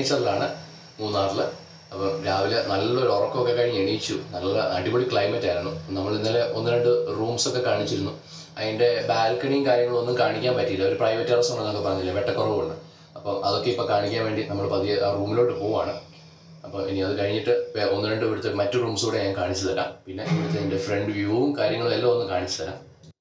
സിഗ്നേച്ചറിലാണ് മൂന്നാറിൽ അപ്പം രാവിലെ നല്ലൊരു ഉറക്കമൊക്കെ കഴിഞ്ഞ് എണീച്ചു നല്ല അടിപൊളി ക്ലൈമറ്റ് ആയിരുന്നു നമ്മൾ ഇന്നലെ ഒന്ന് രണ്ട് റൂംസ് ഒക്കെ കാണിച്ചിരുന്നു അതിൻ്റെ ബാൽക്കണിയും കാര്യങ്ങളും ഒന്നും കാണിക്കാൻ പറ്റിയില്ല ഒരു പ്രൈവറ്റ് ടെറസ് ഉണ്ടെന്നൊക്കെ പറഞ്ഞില്ലേ വെട്ടക്കുറവുണ്ട് അപ്പം അതൊക്കെ ഇപ്പോൾ കാണിക്കാൻ വേണ്ടി നമ്മൾ പതിയെ ആ റൂമിലോട്ട് പോവാണ് അപ്പോൾ ഇനി അത് കഴിഞ്ഞിട്ട് വേ- ഒന്ന് രണ്ട് ഇവിടുത്തെ മറ്റു റൂംസ് കൂടെ ഞാൻ കാണിച്ചു തരാം പിന്നെ ഇവിടുത്തെ എൻ്റെ ഫ്രണ്ട് വ്യൂവും കാര്യങ്ങളും എല്ലാം ഒന്ന് കാണിച്ചു തരാം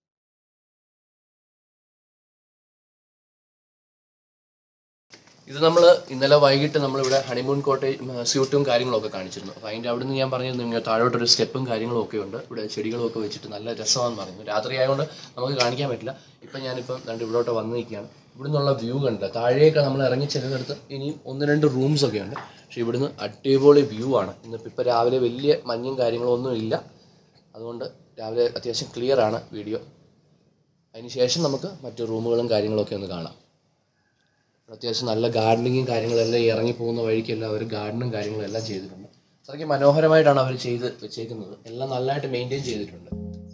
ഇത് നമ്മൾ ഇന്നലെ വൈകിട്ട് നമ്മളിവിടെ ഹണിമൂൺ കോട്ടേജ് സ്യൂട്ടും കാര്യങ്ങളൊക്കെ കാണിച്ചിരുന്നു അപ്പോൾ അതിൻ്റെ അവിടുന്ന് ഞാൻ പറഞ്ഞിരുന്നു ഇങ്ങനെ താഴോട്ടൊരു സ്റ്റെപ്പും കാര്യങ്ങളും ഒക്കെ ഉണ്ട് ഇവിടെ ചെടികളും ഒക്കെ വെച്ചിട്ട് നല്ല രസമാണെന്ന് പറഞ്ഞു രാത്രി ആയതുകൊണ്ട് നമുക്ക് കാണിക്കാൻ പറ്റില്ല ഇപ്പം ഞാനിപ്പം രണ്ട് ഇവിടോട്ട് വന്ന് നിൽക്കുകയാണ് ഇവിടെ നിന്നുള്ള വ്യൂ കണ്ടില്ല താഴേക്ക് നമ്മൾ ഇറങ്ങി ചെല്ലുന്നിടത്ത് ഇനിയും ഒന്ന് രണ്ട് റൂംസ് ഒക്കെ ഉണ്ട് പക്ഷേ ഇവിടുന്ന് അടിപൊളി വ്യൂ ആണ് ഇന്നിപ്പോൾ ഇപ്പോൾ രാവിലെ വലിയ മഞ്ഞും കാര്യങ്ങളും ഒന്നും ഇല്ല അതുകൊണ്ട് രാവിലെ അത്യാവശ്യം ക്ലിയർ ആണ് വീഡിയോ അതിന് ശേഷം നമുക്ക് മറ്റു റൂമുകളും കാര്യങ്ങളൊക്കെ ഒന്ന് കാണാം അത്യാവശ്യം നല്ല ഗാർഡനിങ്ങും കാര്യങ്ങളെല്ലാം ഈ ഇറങ്ങി പോകുന്ന വഴിക്കെല്ലാം അവർ ഗാർഡനും കാര്യങ്ങളും എല്ലാം ചെയ്തിട്ടുണ്ട് അത്രയ്ക്ക് മനോഹരമായിട്ടാണ് അവർ ചെയ്ത് വെച്ചേക്കുന്നത് എല്ലാം നല്ലതായിട്ട് മെയിൻറ്റെയിൻ ചെയ്തിട്ടുണ്ട്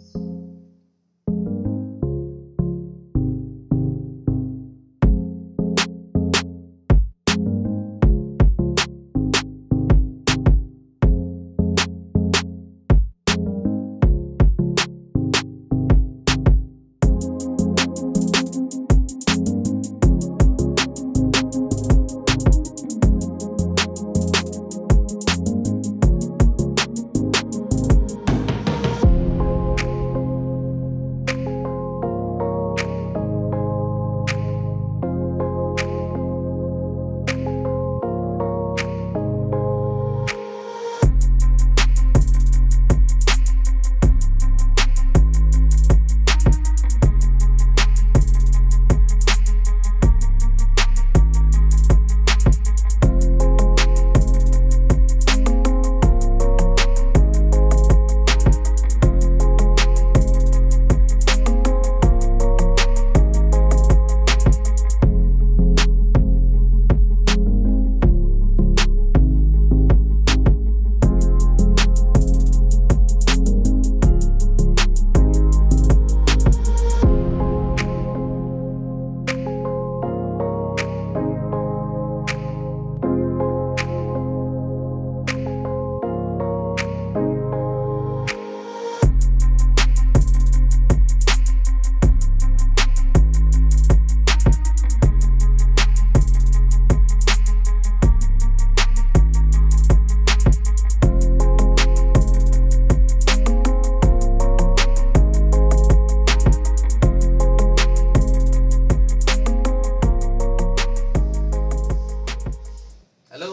ഹലോ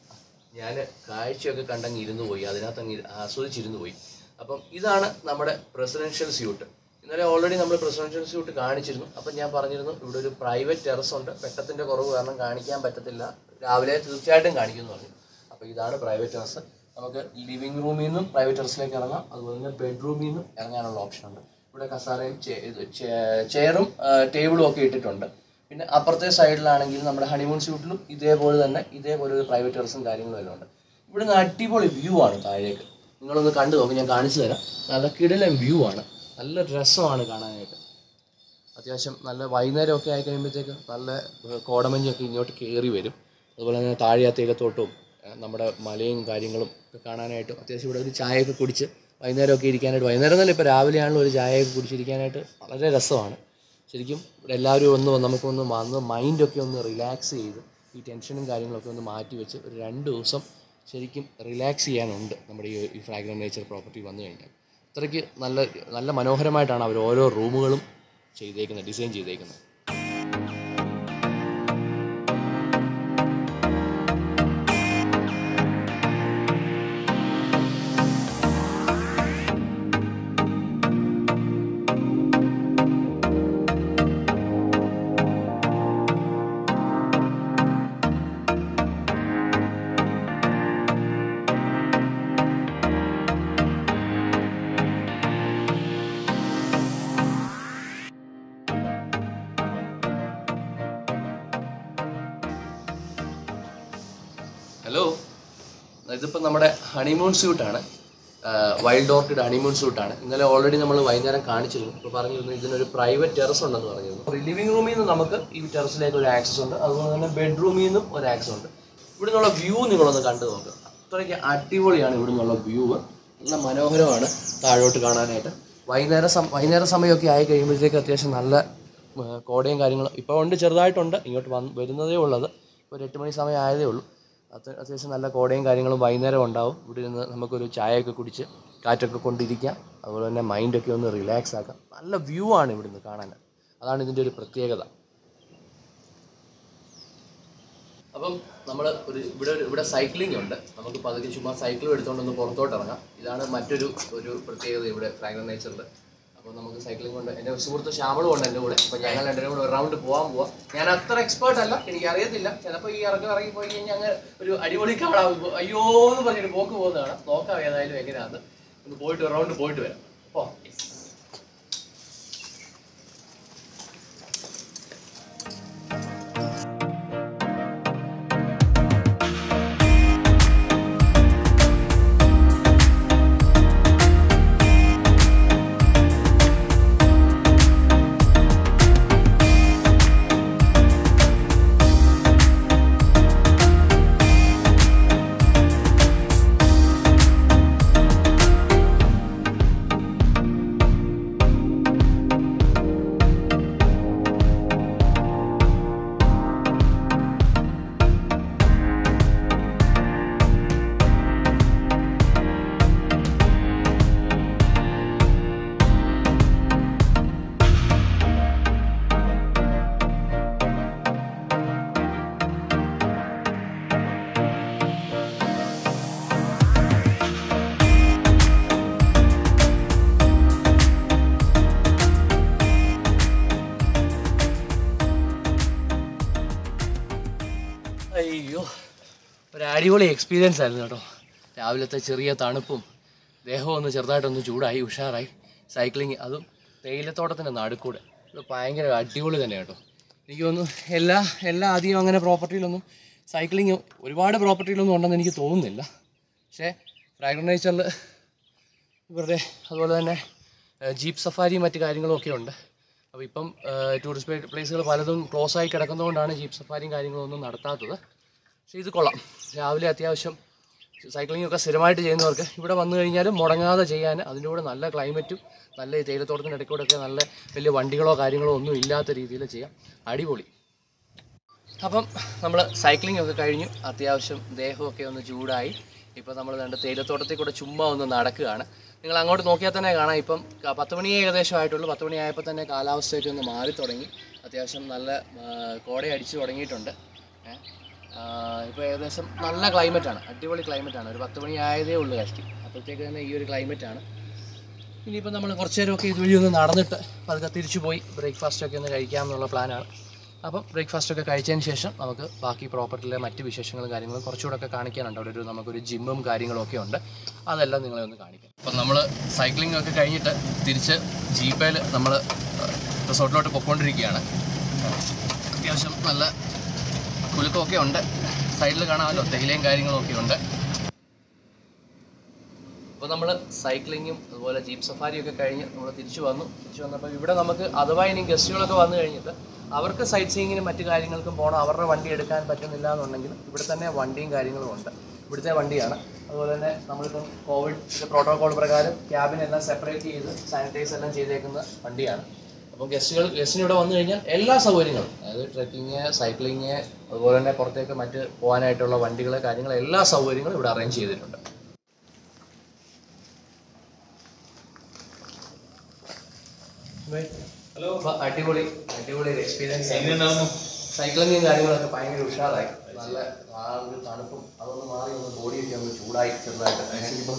ഞാൻ കാഴ്ചയൊക്കെ കണ്ടങ്ങ് ഇരുന്ന് പോയി അതിനകത്ത് അങ്ങ് ഇരു- ആസ്വദിച്ചിരുന്ന് പോയി അപ്പം ഇതാണ് നമ്മുടെ പ്രസിഡൻഷ്യൽ സ്യൂട്ട് ഇന്നലെ ഓൾറെഡി നമ്മൾ പ്രസിഡൻഷ്യൽ സ്യൂട്ട് കാണിച്ചിരുന്നു അപ്പം ഞാൻ പറഞ്ഞിരുന്നു ഇവിടെ ഒരു പ്രൈവറ്റ് ടെറസ് ഉണ്ട് വെട്ടത്തിൻ്റെ കുറവ് കാരണം കാണിക്കാൻ പറ്റത്തില്ല രാവിലെ തീർച്ചയായിട്ടും കാണിക്കുമെന്ന് പറഞ്ഞു അപ്പോൾ ഇതാണ് പ്രൈവറ്റ് ടെറസ് നമുക്ക് ലിവിങ് റൂമിൽ നിന്നും പ്രൈവറ്റ് ടെറസിലേക്ക് ഇറങ്ങാം അതുപോലെ തന്നെ ബെഡ്റൂമിൽ നിന്നും ഇറങ്ങാനുള്ള ഓപ്ഷൻ ഉണ്ട് ഇവിടെ കസാരയും ചെയറും ടേബിളും ഒക്കെ ഇട്ടിട്ടുണ്ട് പിന്നെ അപ്പുറത്തെ സൈഡിലാണെങ്കിൽ നമ്മുടെ ഹണിമൂൺ സ്യൂട്ടിലും ഇതേപോലെ തന്നെ ഇതേപോലെ ഒരു പ്രൈവറ്റ് ടെറസും കാര്യങ്ങളും എല്ലാം ഉണ്ട് ഇവിടുന്ന് അടിപൊളി വ്യൂ ആണ് താഴേക്ക് നിങ്ങളൊന്ന് കണ്ടു നോക്കി ഞാൻ കാണിച്ചു തരാം നല്ല കിടിലൻ വ്യൂ ആണ് നല്ല രസമാണ് കാണാനായിട്ട് അത്യാവശ്യം നല്ല വൈകുന്നേരമൊക്കെ ആയി കഴിയുമ്പോഴത്തേക്ക് നല്ല ഏഹ്, കോടമഞ്ഞൊക്കെ ഇങ്ങോട്ട് കയറി വരും അതുപോലെ തന്നെ താഴെ ആ തേയിലത്തോട്ടവും ഏഹ്, നമ്മുടെ മലയും കാര്യങ്ങളും ഒക്കെ കാണാനായിട്ട് അത്യാവശ്യം ഇവിടെ ഒരു ചായയൊക്കെ കുടിച്ച് വൈകുന്നേരമൊക്കെ ഇരിക്കാനായിട്ട് വൈകുന്നേരം തന്നെ ഇപ്പോൾ രാവിലെയാണല്ലോ ഒരു ചായയൊക്കെ കുടിച്ചിരിക്കാനായിട്ട് വളരെ രസമാണ് ശരിക്കും ഇവിടെ എല്ലാവരും ഒന്ന് നമുക്കൊന്ന് വന്ന് മൈൻഡൊക്കെ ഒന്ന് റിലാക്സ് ചെയ്ത് ഈ ടെൻഷനും കാര്യങ്ങളൊക്കെ ഒന്ന് മാറ്റി വെച്ച് ഒരു രണ്ട് ദിവസം ശരിക്കും റിലാക്സ് ചെയ്യാനുണ്ട് നമ്മുടെ ഈ ഈ ഫ്രാഗ്രൻ നേച്ചർ പ്രോപ്പർട്ടി വന്നു കഴിഞ്ഞാൽ അത്രയ്ക്ക് നല്ല നല്ല മനോഹരമായിട്ടാണ് അവർ ഓരോ റൂമുകളും ചെയ്തേക്കുന്നത് ഡിസൈൻ ചെയ്തേക്കുന്നത് ഹലോ ഇതിപ്പോൾ നമ്മുടെ ഹണിമൂൺ സ്യൂട്ടാണ് വൈൽഡ് ഓർക്കിഡ് ഹണിമൂൺ സ്യൂട്ടാണ് ഇന്നലെ ഓൾറെഡി നമ്മൾ വൈകുന്നേരം കാണിച്ചിരുന്നു ഇപ്പോൾ പറഞ്ഞിരുന്നു ഇതിനൊരു പ്രൈവറ്റ് ടെറസ് ഉണ്ടെന്ന് പറഞ്ഞിരുന്നു ലിവിംഗ് റൂമിൽ നിന്ന് നമുക്ക് ഈ ടെറസിലേക്ക് ഒരു ആക്സസ് ഉണ്ട് അതുപോലെ തന്നെ ബെഡ്റൂമിൽ നിന്നും ഒരു ആക്സസ് ഉണ്ട് ഇവിടെ നിന്നുള്ള വ്യൂ നിങ്ങളൊന്ന് കണ്ടു നോക്കുക അത്രയ്ക്ക് അടിപൊളിയാണ് ഇവിടെ നിന്നുള്ള വ്യൂ നല്ല മനോഹരമാണ് താഴോട്ട് കാണാനായിട്ട് വൈകുന്നേരം സം വൈകുന്നേരം സമയമൊക്കെ ആയി കഴിയുമ്പോഴത്തേക്ക് അത്യാവശ്യം നല്ല ആ, കോടയും കാര്യങ്ങളും ഇപ്പോൾ ഉണ്ട് ചെറുതായിട്ടുണ്ട് ഇങ്ങോട്ട് വന്ന് വരുന്നതേ ഉള്ളത് ഒരു എട്ട് മണി സമയം ആയതേ ഉള്ളൂ അത് അത്യാവശ്യം നല്ല കോടയും കാര്യങ്ങളും വൈകുന്നേരം ഉണ്ടാവും ഇവിടെ നിന്ന് നമുക്കൊരു ചായയൊക്കെ കുടിച്ച് കാറ്റൊക്കെ കൊണ്ടിരിക്കാം അതുപോലെ തന്നെ മൈൻഡൊക്കെ ഒന്ന് റിലാക്സ് ആക്കാം നല്ല വ്യൂ ആണ് ഇവിടുന്ന് കാണാൻ അതാണ് ഇതിൻ്റെ ഒരു പ്രത്യേകത അപ്പം നമ്മൾ ഒരു ഇവിടെ ഒരു ഇവിടെ സൈക്ലിംഗ് ഉണ്ട് നമുക്ക് പതുക്കെ ചുമ്മാ സൈക്കിളും എടുത്തുകൊണ്ട് ഒന്ന് പുറത്തോട്ട് ഇറങ്ങാം ഇതാണ് മറ്റൊരു ഒരു പ്രത്യേകത ഇവിടെ ഫ്രാഗ്രൻ നേച്ചറിൽ അപ്പോൾ നമുക്ക് സൈക്ലിംഗ് കൊണ്ട് എൻ്റെ സുഹൃത്ത് ശ്യാമളും ഉണ്ട് എൻ്റെ കൂടെ അപ്പോൾ ഞങ്ങൾ രണ്ടുപേരും കൂടെ ഒരു റൗണ്ട് പോകാൻ പോവാം ഞാൻ അത്ര എക്സ്പേർട്ട് അല്ല എനിക്ക് അറിയത്തില്ല ചിലപ്പോൾ ഈ ഇറക്കം ഇറങ്ങി പോയി കഴിഞ്ഞാൽ അങ്ങ് ഒരു അടിപൊളി കാണാം അയ്യോ എന്ന് പറഞ്ഞിട്ട് പോക്ക് പോകുന്നതാണ് നോക്കാം ഏതായാലും എങ്ങനെയാണ് ഒന്ന് പോയിട്ട് ഒരു റൗണ്ട് പോയിട്ട് വരാം ഓ അയ്യോ ഒരു അടിപൊളി എക്സ്പീരിയൻസ് ആയിരുന്നു കേട്ടോ രാവിലത്തെ ചെറിയ തണുപ്പും ദേഹവും ഒന്ന് ചെറുതായിട്ടൊന്ന് ചൂടായി ഉഷാറായി സൈക്ലിങ് അതും തേയിലത്തോട്ടത്തിൻ്റെ നടുക്കൂടെ ഇത് ഭയങ്കര അടിപൊളി തന്നെ കേട്ടോ എനിക്ക് തോന്നുന്നു എല്ലാ എല്ലാ അധികം അങ്ങനെ പ്രോപ്പർട്ടിയിലൊന്നും സൈക്ലിങ് ഒരുപാട് പ്രോപ്പർട്ടിയിലൊന്നും ഉണ്ടെന്ന് എനിക്ക് തോന്നുന്നില്ല പക്ഷേ ഫ്രാഗ്രൻ നേച്ചറിൽ ഇവരുടെ അതുപോലെ തന്നെ ജീപ്പ് സഫാരിയും മറ്റു കാര്യങ്ങളും ഒക്കെ ഉണ്ട് അപ്പോൾ ഇപ്പം ടൂറിസ്റ്റ് പ്ലേസുകൾ പലതും ക്ലോസ് ആയി കിടക്കുന്നതുകൊണ്ടാണ് ജീപ്പ് സഫാരിയും കാര്യങ്ങളും ഒന്നും നടത്താത്തത് പക്ഷേ ഇത് കൊള്ളാം രാവിലെ അത്യാവശ്യം സൈക്ലിംഗ് ഒക്കെ സ്ഥിരമായിട്ട് ചെയ്യുന്നവർക്ക് ഇവിടെ വന്നു കഴിഞ്ഞാലും മുടങ്ങാതെ ചെയ്യാൻ അതിൻ്റെ കൂടെ നല്ല ക്ലൈമറ്റും നല്ല ഈ തേയിലത്തോട്ടത്തിൻ്റെ ഇടയ്ക്കൂടെ ഒക്കെ നല്ല വലിയ വണ്ടികളോ കാര്യങ്ങളോ ഒന്നും ഇല്ലാത്ത രീതിയിൽ ചെയ്യാം അടിപൊളി അപ്പം നമ്മൾ സൈക്ലിംഗ് ഒക്കെ കഴിഞ്ഞു അത്യാവശ്യം ദേഹമൊക്കെ ഒന്ന് ചൂടായി ഇപ്പം നമ്മൾ രണ്ട് തേയിലത്തോട്ടത്തിൽ കൂടെ ചുമ്മാ ഒന്ന് നടക്കുകയാണ് നിങ്ങൾ അങ്ങോട്ട് നോക്കിയാൽ തന്നെ കാണാം ഇപ്പം ക- പത്ത് മണി ഏകദേശം ആയിട്ടുള്ളൂ പത്ത് മണി ആയപ്പോൾ തന്നെ കാലാവസ്ഥയൊക്കെ ഒന്ന് മാറി തുടങ്ങി അത്യാവശ്യം നല്ല ആ, കോട അടിച്ചു തുടങ്ങിയിട്ടുണ്ട് ഇപ്പോൾ ഏകദേശം നല്ല ക്ലൈമറ്റാണ് അടിപൊളി ക്ലൈമറ്റാണ് ഒരു പത്ത് മണി ആയതേ ഉള്ളൂ കഷ്ടി അപ്പോഴത്തേക്ക് തന്നെ ഈ ഒരു ക്ലൈമറ്റാണ് ഇനിയിപ്പോൾ നമ്മൾ കുറച്ച് നേരമൊക്കെ ഇതുവഴി ഒന്ന് നടന്നിട്ട് പതുക്കെ തിരിച്ചു പോയി ബ്രേക്ക്ഫാസ്റ്റ് ഒക്കെ ഒന്ന് കഴിക്കാം എന്നുള്ള പ്ലാനാണ് അപ്പം ബ്രേക്ക്ഫാസ്റ്റ് ഒക്കെ കഴിച്ചതിന് ശേഷം നമുക്ക് ബാക്കി പ്രോപ്പർട്ടിയിലെ മറ്റ് വിശേഷങ്ങളും കാര്യങ്ങളും കുറച്ചുകൂടെ ഒക്കെ കാണിക്കാനുണ്ട് അവിടെ ഒരു നമുക്കൊരു ജിമ്മും കാര്യങ്ങളും ഒക്കെ ഉണ്ട് അതെല്ലാം നിങ്ങളെ ഒന്ന് കാണിക്കാം അപ്പം നമ്മൾ സൈക്ലിംഗ് ഒക്കെ കഴിഞ്ഞിട്ട് തിരിച്ച് ജീപ്പയിൽ നമ്മൾ റിസോർട്ടിലോട്ട് പൊയ്ക്കൊണ്ടിരിക്കുകയാണ് അത്യാവശ്യം നല്ല കുലുക്കമൊക്കെ ഉണ്ട് സൈഡിൽ കാണാമല്ലോ തേയിലയും കാര്യങ്ങളും ഒക്കെ ഉണ്ട് അപ്പോൾ നമ്മൾ സൈക്ലിങ്ങും അതുപോലെ ജീപ്പ് സഫാരിയും ഒക്കെ കഴിഞ്ഞ് നമ്മൾ തിരിച്ചു വന്നു തിരിച്ചു വന്നപ്പോൾ ഇവിടെ നമുക്ക് അഥവാ ഇനി ഗസ്റ്റുകളൊക്കെ വന്നു കഴിഞ്ഞിട്ട് അവർക്ക് സൈറ്റ് സീയിങ്ങിനും മറ്റു കാര്യങ്ങൾക്കും പോകണം അവരുടെ വണ്ടി എടുക്കാൻ പറ്റുന്നില്ല എന്നുണ്ടെങ്കിൽ ഇവിടെ തന്നെ വണ്ടിയും കാര്യങ്ങളും ഉണ്ട് ഇവിടുത്തെ വണ്ടിയാണ് അതുപോലെ തന്നെ നമ്മളിപ്പം കോവിഡ് പ്രോട്ടോകോൾ പ്രകാരം ക്യാബിനെല്ലാം സെപ്പറേറ്റ് ചെയ്ത് സാനിറ്റൈസ് എല്ലാം ചെയ്തേക്കുന്ന വണ്ടിയാണ് അപ്പോൾ ഗസ്റ്റുകൾ ഗസ്റ്റിന് ഇവിടെ വന്നു കഴിഞ്ഞാൽ എല്ലാ സൗകര്യങ്ങളും അതായത് ട്രെക്കിങ് സൈക്ലിങ് അതുപോലെ തന്നെ പുറത്തേക്ക് മറ്റ് പോകാനായിട്ടുള്ള വണ്ടികൾ കാര്യങ്ങൾ എല്ലാ സൗകര്യങ്ങളും ഇവിടെ അറേഞ്ച് ചെയ്തിട്ടുണ്ട് ഹലോ അടിപൊളി അടിപൊളി ഒരു എക്സ്പീരിയൻസ് എങ്ങനെയുണ്ടായിരുന്നു സൈക്ലിങ്ങും കാര്യങ്ങളൊക്കെ ഭയങ്കര ഉഷാറായി നല്ല ആ ഒരു തണുപ്പും അതൊന്ന് മാറി ഒന്ന് ബോഡിയൊക്കെ ഒന്ന് ചൂടായി ചെറുതായിട്ട് എനിക്കിപ്പം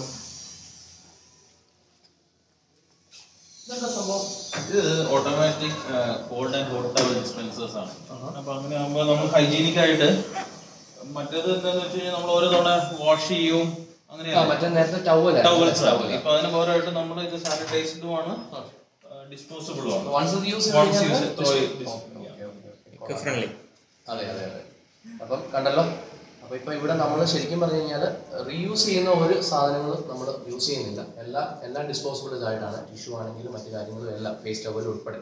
ഇതെന്താ സംഭവം ഇത് automatic cold and hot towel dispensers ആണ് അപ്പൊ അങ്ങനെ ആകുമ്പോൾ നമ്മൾ ഹൈജീനിക് ആയിട്ട് മറ്റേത് എന്താന്ന് വെച്ച് കഴിഞ്ഞാൽ നമ്മൾ ഓരോ തവണ വാഷ് ചെയ്യും ആ അങ്ങനെയാണ് മറ്റേ നേരത്തെ ടവൽ ടവൽസ് ഇപ്പൊ അതിന് പകരമായിട്ട് നമ്മൾ ഇത് സാനിറ്റൈസ്ഡും ആണ് ഡിസ്പോസിബിളും ആണ് വൺസ് ഇത് use Once use it, throw it. Friendly അതെ അതെ അതെ അപ്പം കണ്ടല്ലോ അപ്പൊ ഇപ്പൊ ഇവിടെ നമ്മൾ ശരിക്കും പറഞ്ഞു കഴിഞ്ഞാൽ റീയൂസ് ചെയ്യുന്ന ഒരു സാധനങ്ങളും നമ്മൾ യൂസ് ചെയ്യുന്നില്ല എല്ലാം എല്ലാം ഡിസ്പോസിബിൾ ഇതായിട്ടാണ് ടിഷ്യൂ ആണെങ്കിലും മറ്റു കാര്യങ്ങളും എല്ലാം ഫേസ് ടവൽ ഉൾപ്പെടെ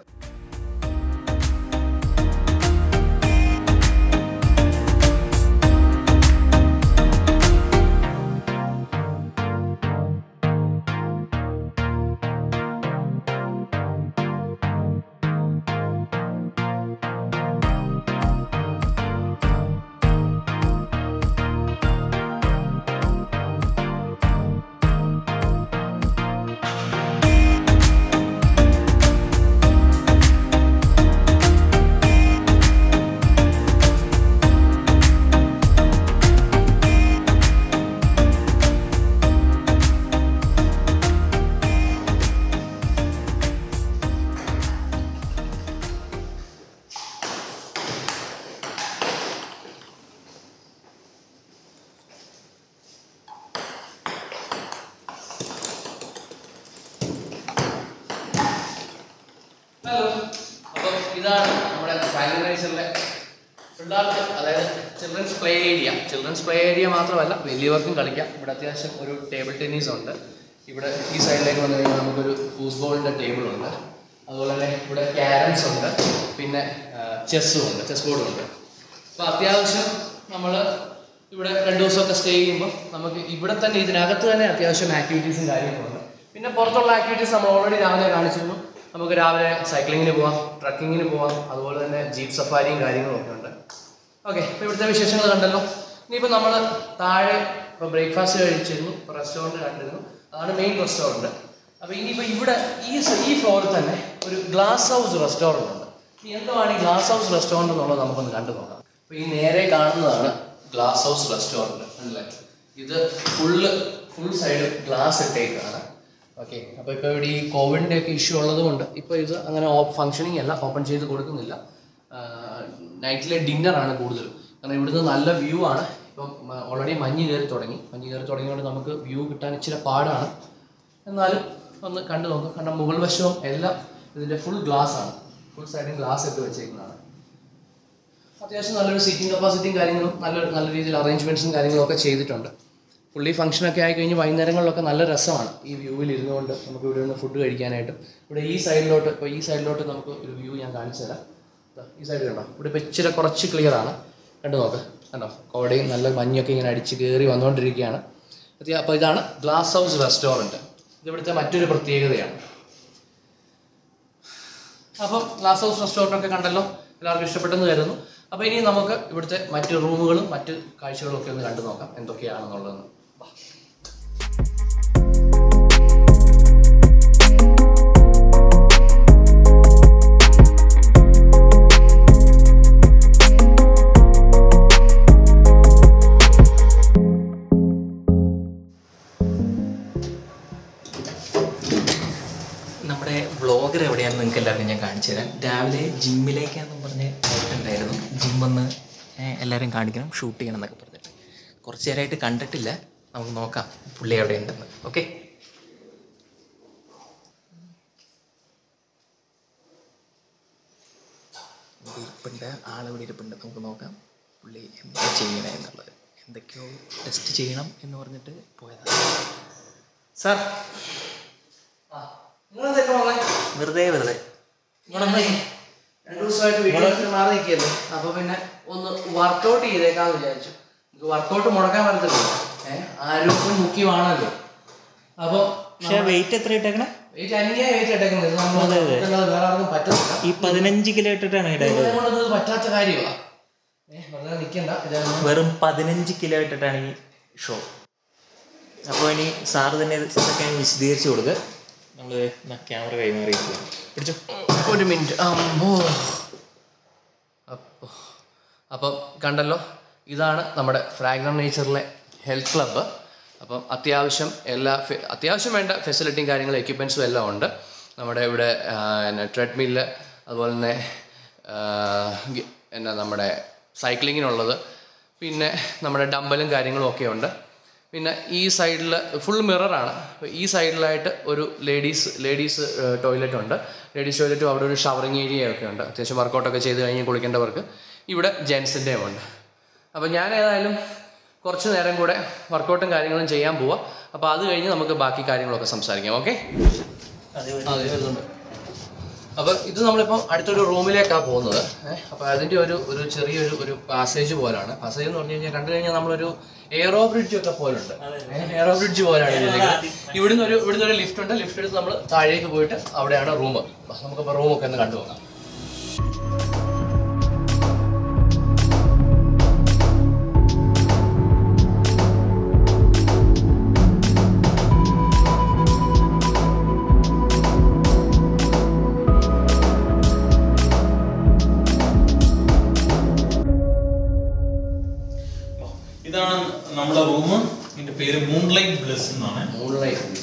ഹലോ അപ്പോൾ ഇതാണ് നമ്മുടെ ഫാഗ്നൈസറിലെ പിള്ളേർക്ക് അതായത് childrens play area childrens play area മാത്രമല്ല വലിയവർക്കും കളിക്കാം ഇവിടെ അത്യാവശ്യം ഒരു ടേബിൾ ടെന്നീസ് ഉണ്ട് ഇവിടെ ഈ സൈഡിലേക്ക് വന്നു കഴിഞ്ഞാൽ നമുക്കൊരു ഫുട്ബോളിൻ്റെ ടേബിൾ ഉണ്ട് അതുപോലെ തന്നെ ഇവിടെ ക്യാരംസ് ഉണ്ട് പിന്നെ ചെസ്സും ഉണ്ട് ചെസ് ബോർഡും ഉണ്ട് അപ്പോൾ അത്യാവശ്യം നമ്മൾ ഇവിടെ രണ്ട് ദിവസമൊക്കെ സ്റ്റേ ചെയ്യുമ്പോൾ നമുക്ക് ഇവിടെ തന്നെ ഇതിനകത്ത് തന്നെ അത്യാവശ്യം ആക്ടിവിറ്റീസും കാര്യങ്ങളുണ്ട് പിന്നെ പുറത്തുള്ള ആക്ടിവിറ്റീസ് നമ്മൾ ഓൾറെഡി രാവിലെ കാണിച്ചിരുന്നു നമുക്ക് രാവിലെ സൈക്ലിങ്ങിന് പോവാം ട്രക്കിങ്ങിന് പോവാം അതുപോലെ തന്നെ ജീപ്പ് സഫാരിയും കാര്യങ്ങളും ഒക്കെ ഉണ്ട് ഓക്കെ ഇപ്പോൾ ഇവിടുത്തെ വിശേഷങ്ങൾ കണ്ടല്ലോ ഇനിയിപ്പോൾ നമ്മൾ താഴെ ഇപ്പോൾ ബ്രേക്ക്ഫാസ്റ്റ് കഴിച്ചിരുന്നു ഇപ്പോൾ റെസ്റ്റോറൻറ്റ് കണ്ടിരുന്നു അതാണ് മെയിൻ റെസ്റ്റോറൻറ്റ് അപ്പോൾ ഇനിയിപ്പോൾ ഇവിടെ ഈ സ- ഈ ഫ്ലോറിൽ തന്നെ ഒരു ഗ്ലാസ് ഹൗസ് റെസ്റ്റോറൻറ്റ് ഉണ്ട് ഇനി എന്താണ് ഈ ഗ്ലാസ് ഹൗസ് റെസ്റ്റോറൻറ്റ് എന്നുള്ളത് നമുക്കൊന്ന് കണ്ടു നോക്കാം അപ്പോൾ ഈ നേരെ കാണുന്നതാണ് ഗ്ലാസ് ഹൗസ് റെസ്റ്റോറൻറ്റ് അല്ലേ ഇത് ഫുള്ള് ഫുൾ സൈഡ് ഗ്ലാസ് ഇട്ടേക്കാണ് ഓക്കെ അപ്പോൾ ഇപ്പോൾ ഇവിടെ ഈ കോവിഡിൻ്റെ ഒക്കെ ഇഷ്യൂ ഉള്ളത് കൊണ്ട് ഇപ്പോൾ ഇത് അങ്ങനെ ഫങ്ഷനിങ് അല്ല ഓപ്പൺ ചെയ്ത് കൊടുക്കുന്നില്ല നൈറ്റിലെ ഡിന്നറാണ് കൂടുതൽ കാരണം ഇവിടുന്ന് നല്ല വ്യൂ ആണ് ഇപ്പം ഓൾറെഡി മഞ്ഞ് കയറി തുടങ്ങി മഞ്ഞ് കയറി തുടങ്ങിയതുകൊണ്ട് നമുക്ക് വ്യൂ കിട്ടാൻ ഇച്ചിരി പാടാണ് എന്നാലും ഒന്ന് കണ്ടു നോക്കാം കാരണം മുകൾ വശവും എല്ലാം ഇതിൻ്റെ ഫുൾ ഗ്ലാസ് ആണ് ഫുൾ സൈഡും ഗ്ലാസ് ഇട്ട് വെച്ചേക്കുന്നതാണ് അത്യാവശ്യം നല്ലൊരു സീറ്റിംഗ് കപ്പാസിറ്റിയും കാര്യങ്ങളും നല്ലൊരു നല്ല രീതിയിൽ അറേഞ്ച്മെൻറ്റ്സും കാര്യങ്ങളും ഒക്കെ ചെയ്തിട്ടുണ്ട് ഫുള്ളി ഫംഗ്ഷനൊക്കെ ആയി കഴിഞ്ഞ് വൈകുന്നേരങ്ങളിലൊക്കെ നല്ല രസമാണ് ഈ വ്യൂവിൽ ഇരുന്നുകൊണ്ട് നമുക്ക് ഇവിടെ നിന്ന് ഫുഡ് കഴിക്കാനായിട്ട് ഇവിടെ ഈ സൈഡിലോട്ട് ഇപ്പോൾ ഈ സൈഡിലോട്ട് നമുക്ക് ഒരു വ്യൂ ഞാൻ കാണിച്ചു തരാം ദാ ഈ സൈഡ് കണ്ടോ ഇവിടെ ഇപ്പോൾ ഇച്ചിരി കുറച്ച് ക്ലിയർ ആണ് കണ്ടു നോക്ക് കണ്ടോ കോടയും നല്ല മഞ്ഞൊക്കെ ഇങ്ങനെ അടിച്ച് കയറി വന്നുകൊണ്ടിരിക്കുകയാണ് അത്യാ- അപ്പോൾ ഇതാണ് ഗ്ലാസ് ഹൗസ് റെസ്റ്റോറൻറ്റ് ഇത് ഇവിടുത്തെ മറ്റൊരു പ്രത്യേകതയാണ് അപ്പം ഗ്ലാസ് ഹൗസ് റെസ്റ്റോറൻ്റ് ഒക്കെ കണ്ടല്ലോ എല്ലാവർക്കും ഇഷ്ടപ്പെട്ടെന്ന് കരുതുന്നു അപ്പോൾ ഇനി നമുക്ക് ഇവിടുത്തെ മറ്റ് റൂമുകളും മറ്റ് കാഴ്ചകളും ഒക്കെ ഒന്ന് കണ്ടു നോക്കാം എന്തൊക്കെയാണെന്നുള്ളതെന്ന് വാ. നമ്മുടെ വ്ളോഗർ എവിടെയാണെന്ന് നിങ്ങൾക്ക് എല്ലാവർക്കും ഞാൻ കാണിച്ചു തരാം രാവിലെ ജിമ്മിലേക്കാണെന്ന് പറഞ്ഞ് പോയിട്ടുണ്ടായിരുന്നു ജിമ്മൊന്ന് എല്ലാവരും കാണിക്കണം ഷൂട്ട് ചെയ്യണം എന്നൊക്കെ പറഞ്ഞിട്ട് കുറച്ച് നേരമായിട്ട് കണ്ടിട്ടില്ല നമുക്ക് നോക്കാം പുള്ളി എവിടെ ഉണ്ടെന്ന് ഓക്കെ ഇവിടെ ഇരിപ്പുണ്ട് ആളിവിടെ ഇരിപ്പുണ്ട് നമുക്ക് നോക്കാം പുള്ളി എന്താ ചെയ്യണേ എന്നുള്ളത് എന്തൊക്കെയോ ടെസ്റ്റ് ചെയ്യണം എന്ന് പറഞ്ഞിട്ട് പോയതാണ് സാർ ആ നിങ്ങളെന്തൊക്കെ വന്നേ വെറുതെ വെറുതെ നിങ്ങളൊന്ന് രണ്ടു ദിവസമായിട്ട് വീട്ടിൽ മാറി നിൽക്കിയല്ലേ അപ്പൊ പിന്നെ ഒന്ന് വർക്കൗട്ട് ചെയ്തേക്കാന്ന് വിചാരിച്ചു നമുക്ക് വർക്കൗട്ട് മുടക്കാൻ പറ്റത്തില്ല ഏഹ് ആരോഗ്യം മുഖ്യമാണല്ലോ അപ്പൊ പക്ഷെ വെയിറ്റ് എത്ര ഇട്ടേക്കണേ വെയിറ്റ് അന്യായ വെയിറ്റ് ഇട്ടേക്കുന്നത് ഇത് നമ്മൾ നമുക്കല്ലാതെ വേറെ ആർക്കും പറ്റത്തില്ല ഈ പതിനഞ്ച് കിലോ ഇട്ടിട്ടാണ് ഇടേണ്ടത് ഇവരെ കൊണ്ടൊന്നും ഇത് പറ്റാത്ത കാര്യമാണ് ഏഹ് വെറുതെ നിൽക്കണ്ട ഇതാണ് വെറും പതിനഞ്ച് കിലോ ഇട്ടിട്ടാണ് ഈ ഷോ അപ്പോൾ ഇനി സാറ് തന്നെ ഇത് ഇതൊക്കെ അങ്ങ് വിശദീകരിച്ച് കൊടുക്കുക നമ്മൾ ക്യാമറ കൈമാറിയിരിക്കുകയാണ് പിടിച്ചോ ഒരു മിനിറ്റ് അമ്മോ അപ്പോൾ അപ്പം കണ്ടല്ലോ ഇതാണ് നമ്മുടെ ഫ്രാഗ്രൻ നേച്ചറിലെ ഹെൽത്ത് ക്ലബ്ബ് അപ്പം അത്യാവശ്യം എല്ലാ ഫെ- അത്യാവശ്യം വേണ്ട ഫെസിലിറ്റിയും കാര്യങ്ങളും എക്യുപ്മെൻസും എല്ലാം ഉണ്ട് നമ്മുടെ ഇവിടെ ആ, എന്നാ ട്രെഡ്മില്ല് അതുപോലെ തന്നെ ആ, ഗി- എന്നാ നമ്മുടെ സൈക്ലിങ്ങിനുള്ളത് പിന്നെ നമ്മുടെ ഡമ്പലും കാര്യങ്ങളും ഒക്കെ ഉണ്ട് പിന്നെ ഈ സൈഡിൽ ഫുൾ മിററാണ് ഈ സൈഡിലായിട്ട് ഒരു ലേഡീസ് ലേഡീസ് ടോയ്ലറ്റ് ഉണ്ട് ലേഡീസ് ടോയ്ലറ്റും അവിടെ ഒരു ഷവറിങ് ഏരിയ ഒക്കെ ഉണ്ട് അത്യാവശ്യം വർക്കൗട്ടൊക്കെ ചെയ്ത് കഴിഞ്ഞ് കുളിക്കേണ്ടവർക്ക് ഇവിടെ ജെൻസിൻ്റെയും ഉണ്ട് അപ്പോൾ ഞാൻ ഏതായാലും കുറച്ച് നേരം കൂടെ വർക്കൗട്ടും കാര്യങ്ങളും ചെയ്യാൻ പോവാം അപ്പോൾ അത് കഴിഞ്ഞ് നമുക്ക് ബാക്കി കാര്യങ്ങളൊക്കെ സംസാരിക്കാം ഓക്കെ അതെ വരുന്നുണ്ട് അപ്പോൾ ഇത് നമ്മളിപ്പം അടുത്തൊരു റൂമിലേക്കാണ് പോകുന്നത് ഏഹ് അപ്പോൾ അതിൻ്റെ ഒരു ഒരു ചെറിയൊരു ഒരു പാസേജ് പോലാണ് പാസേജ് എന്ന് പറഞ്ഞു കഴിഞ്ഞാൽ കണ്ടു കഴിഞ്ഞാൽ നമ്മളൊരു എയറോ ബ്രിഡ്ജ് ഒക്കെ പോലുണ്ട് എയറോ ബ്രിഡ്ജ് പോലാണ് ഇതിലേക്ക് ഇവിടുന്ന് ഒരു ഇവിടുന്ന് ഒരു ലിഫ്റ്റ് ഉണ്ട് ലിഫ്റ്റ് എടുത്ത് നമ്മൾ താഴേക്ക് പോയിട്ട് അവിടെയാണ് റൂം നമുക്കപ്പോൾ റൂമൊക്കെ ഒന്ന് കണ്ടു നോക്കാം ഇതാണ് നമ്മുടെ റൂം ഇതിന്റെ പേര് മൂൺലൈറ്റ് ബ്ലസ് എന്നാണ് മൂൺലൈറ്റ്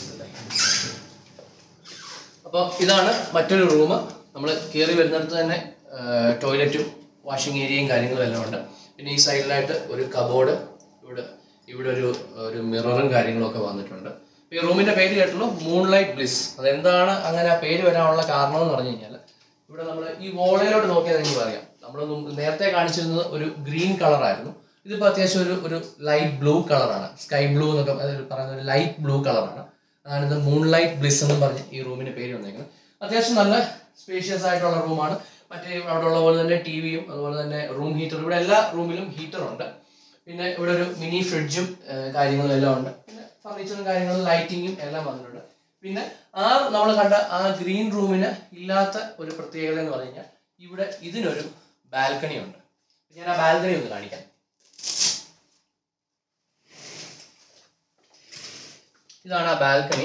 അപ്പോൾ ഇതാണ് മറ്റൊരു റൂം നമ്മൾ കയറി വരുന്നിടത്ത് തന്നെ ടോയ്ലറ്റും വാഷിംഗ് ഏരിയയും കാര്യങ്ങളും എല്ലാം ഉണ്ട് പിന്നെ ഈ സൈഡിലായിട്ട് ഒരു കബോർഡ് ഇവിടെ ഇവിടെ ഒരു ഒരു മിററും കാര്യങ്ങളും ഒക്കെ വന്നിട്ടുണ്ട് ഈ റൂമിന്റെ പേര് കേട്ടുള്ളൂ മൂൺലൈറ്റ് ബ്ലിസ് അതെന്താണ് അങ്ങനെ ആ പേര് വരാനുള്ള കാരണം എന്ന് പറഞ്ഞു കഴിഞ്ഞാൽ ഇവിടെ നമ്മൾ ഈ വോളയിലോട്ട് നോക്കിയാൽ നിങ്ങൾക്ക് അറിയാം നമ്മൾ നേരത്തെ കാണിച്ചിരുന്നത് ഒരു ഗ്രീൻ കളറായിരുന്നു ഇതിപ്പോൾ അത്യാവശ്യം ഒരു ഒരു ലൈറ്റ് ബ്ലൂ കളറാണ് സ്കൈ ബ്ലൂ എന്നൊക്കെ അതായത് പറയുന്ന ഒരു ലൈറ്റ് ബ്ലൂ കളറാണ് അതാണ് ഇത് മൂൺ ലൈറ്റ് ബ്ലിസ് എന്ന് പറഞ്ഞ് ഈ റൂമിന്റെ പേര് വന്നേക്കുന്നത് അത്യാവശ്യം നല്ല സ്പേഷ്യസ് ആയിട്ടുള്ള റൂമാണ് മറ്റേ അവിടെ ഉള്ള പോലെ തന്നെ ടി വിയും അതുപോലെ തന്നെ റൂം ഹീറ്റർ ഇവിടെ എല്ലാ റൂമിലും ഹീറ്റർ ഉണ്ട് പിന്നെ ഇവിടെ ഒരു മിനി ഫ്രിഡ്ജും കാര്യങ്ങളും എല്ലാം ഉണ്ട് പിന്നെ ഫർണിച്ചറും കാര്യങ്ങളും ലൈറ്റിങ്ങും എല്ലാം വന്നിട്ടുണ്ട് പിന്നെ ആ നമ്മൾ കണ്ട ആ ഗ്രീൻ റൂമിന് ഇല്ലാത്ത ഒരു പ്രത്യേകത എന്ന് പറഞ്ഞു കഴിഞ്ഞാൽ ഇവിടെ ഇതിനൊരു ബാൽക്കണി ഉണ്ട് ഞാൻ ആ ബാൽക്കണി ഒന്ന് കാണിക്കാം ഇതാണ് ആ ബാൽക്കണി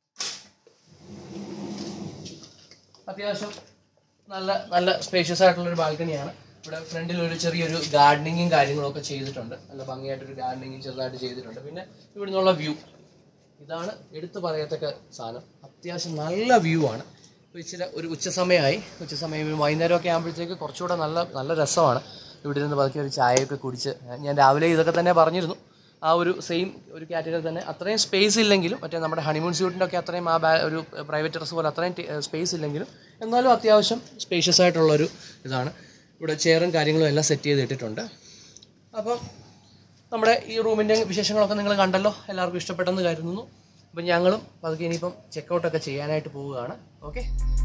അത്യാവശ്യം നല്ല നല്ല സ്പേഷ്യസ് ആയിട്ടുള്ള ഒരു ബാൽക്കണിയാണ് ഇവിടെ ഫ്രണ്ടിൽ ഒരു ചെറിയൊരു ഗാർഡനിങ്ങും കാര്യങ്ങളൊക്കെ ചെയ്തിട്ടുണ്ട് നല്ല ഭംഗിയായിട്ടൊരു ഗാർഡനിങ്ങും ചെറുതായിട്ട് ചെയ്തിട്ടുണ്ട് പിന്നെ ഇവിടെ നിന്നുള്ള വ്യൂ ഇതാണ് എടുത്തു പറയത്തക്ക സാധനം അത്യാവശ്യം നല്ല വ്യൂ ആണ് ഇപ്പോൾ ഇച്ചിരി ഒരു ഉച്ച സമയമായി ഉച്ച സമയം ഒരു വൈകുന്നേരമൊക്കെ ആകുമ്പോഴത്തേക്ക് കുറച്ചുകൂടെ നല്ല നല്ല രസമാണ് ഇവിടെ നിന്ന് പതുക്കെ ഒരു ചായയൊക്കെ കുടിച്ച് ഞാൻ രാവിലെ ഇതൊക്കെ തന്നെ പറഞ്ഞിരുന്നു ആ ഒരു സെയിം ഒരു കാറ്റഗറി തന്നെ അത്രയും സ്പേസ് ഇല്ലെങ്കിലും മറ്റേ നമ്മുടെ ഹണിമൂൺ സ്യൂട്ടിൻ്റെ ഒക്കെ അത്രയും ആ ബാ ഒരു പ്രൈവറ്റ് ടെറസ് പോലെ അത്രയും സ്പേസ് ഇല്ലെങ്കിലും എന്നാലും അത്യാവശ്യം സ്പേഷ്യസ് ആയിട്ടുള്ളൊരു ഇതാണ് ഇവിടെ ചെയറും കാര്യങ്ങളും എല്ലാം സെറ്റ് ചെയ്തിട്ടിട്ടുണ്ട് അപ്പം നമ്മുടെ ഈ റൂമിൻ്റെ വിശേഷങ്ങളൊക്കെ നിങ്ങൾ കണ്ടല്ലോ എല്ലാവർക്കും ഇഷ്ടപ്പെട്ടെന്ന് കരുതുന്നു അപ്പം ഞങ്ങളും പതുക്കെ ഇനിയിപ്പം ചെക്കൗട്ടൊക്കെ ചെയ്യാനായിട്ട് പോവുകയാണ് ഓക്കെ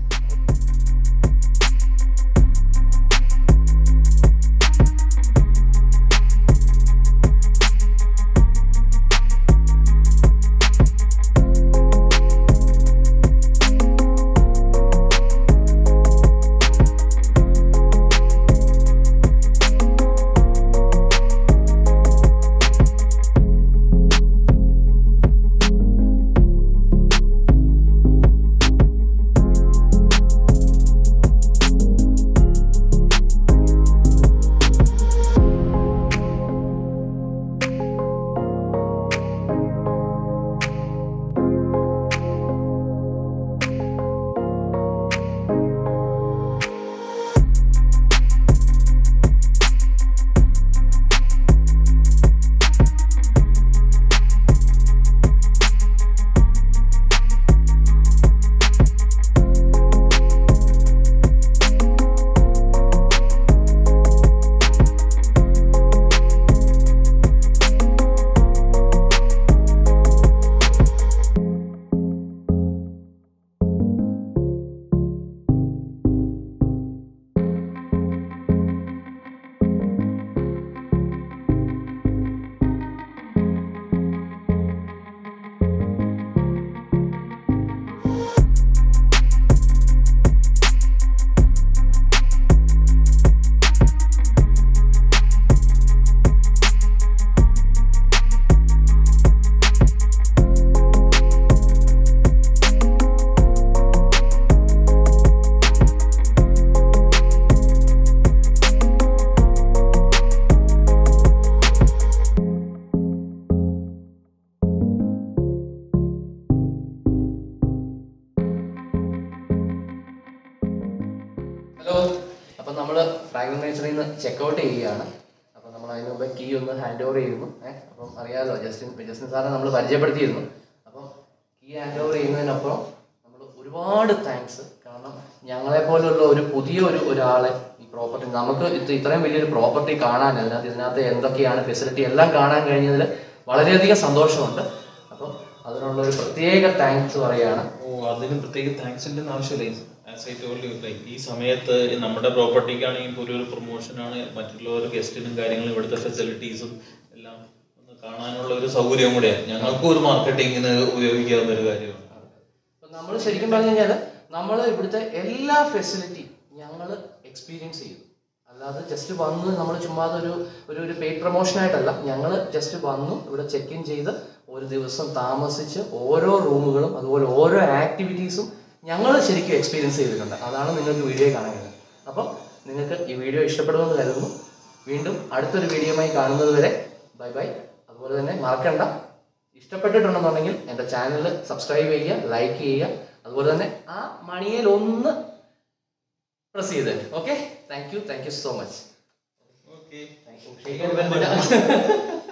ഹലോ അപ്പം നമ്മൾ ഫ്രാങ്ക്ലിൻ നേച്ചറിൽ നിന്ന് ചെക്കൗട്ട് ചെയ്യുകയാണ് അപ്പം നമ്മൾ അതിന് മുമ്പ് കീ ഒന്ന് ഹാൻഡ് ഓവർ ചെയ്യുന്നു ഏഹ് അപ്പം അറിയാമല്ലോ ജസ്റ്റിൻ ജസ്റ്റിൻ സാറിനെ നമ്മൾ പരിചയപ്പെടുത്തിയിരുന്നു അപ്പം കീ ഹാൻഡ് ഓവർ ചെയ്യുന്നതിനപ്പുറം നമ്മൾ ഒരുപാട് താങ്ക്സ് കാരണം ഞങ്ങളെ പോലുള്ള ഒരു പുതിയ ഒരു ഒരാളെ ഈ പ്രോപ്പർട്ടി നമുക്ക് ഇത് ഇത്രയും വലിയൊരു പ്രോപ്പർട്ടി കാണാൻ അതിനകത്ത് ഇതിനകത്ത് എന്തൊക്കെയാണ് ഫെസിലിറ്റി എല്ലാം കാണാൻ കഴിഞ്ഞതിൽ വളരെയധികം സന്തോഷമുണ്ട് അപ്പം അതിനുള്ള ഒരു പ്രത്യേക താങ്ക്സ് പറയുകയാണ് ഓ അതിന് പ്രത്യേക താങ്ക്സിന്റെ ആവശ്യമില്ല as I told you like ഈ സമയത്ത് നമ്മുടെ പ്രോപ്പർട്ടിക്കാണെങ്കിൽ ഇപ്പോൾ ഒരു പ്രൊമോഷൻ ആണ് മറ്റുള്ളവർ ഗസ്റ്റിനും കാര്യങ്ങളും ഇവിടുത്തെ ഫെസിലിറ്റീസും എല്ലാം ഒന്ന് കാണാനുള്ള ഒരു സൗകര്യം കൂടെയാണ് ഞങ്ങൾക്കും ഒരു മാർക്കറ്റിങ്ങിന് ഉപയോഗിക്കാവുന്ന ഒരു കാര്യമാണ് നമ്മൾ ശരിക്കും പറഞ്ഞു കഴിഞ്ഞാൽ നമ്മൾ ഇവിടുത്തെ എല്ലാ ഫെസിലിറ്റി ഞങ്ങൾ എക്സ്പീരിയൻസ് ചെയ്തു അല്ലാതെ ജസ്റ്റ് വന്ന് നമ്മൾ ചുമ്മാ ഒരു ഒരു ഒരു പെയ്ഡ് പ്രൊമോഷൻ ആയിട്ടല്ല ഞങ്ങൾ ജസ്റ്റ് വന്നു ഇവിടെ ചെക്ക് ഇൻ ചെയ്ത് ഒരു ദിവസം താമസിച്ച് ഓരോ റൂമുകളും അതുപോലെ ഓരോ ആക്ടിവിറ്റീസും ഞങ്ങൾ ശരിക്കും എക്സ്പീരിയൻസ് ചെയ്തിട്ടുണ്ട് അതാണ് നിങ്ങൾക്ക് വീഡിയോ കാണാൻ കഴിയുന്നത് അപ്പം നിങ്ങൾക്ക് ഈ വീഡിയോ ഇഷ്ടപ്പെടുമെന്ന് കരുതുന്നു വീണ്ടും അടുത്തൊരു വീഡിയോയുമായി കാണുന്നത് വരെ ബൈ ബൈ അതുപോലെ തന്നെ മറക്കണ്ട ഇഷ്ടപ്പെട്ടിട്ടുണ്ടെന്നുണ്ടെങ്കിൽ എൻ്റെ ചാനൽ സബ്സ്ക്രൈബ് ചെയ്യുക ലൈക്ക് ചെയ്യുക അതുപോലെ തന്നെ ആ മണിയിൽ ഒന്ന് പ്രസ് ചെയ്ത് okay thank you thank you so much okay thank U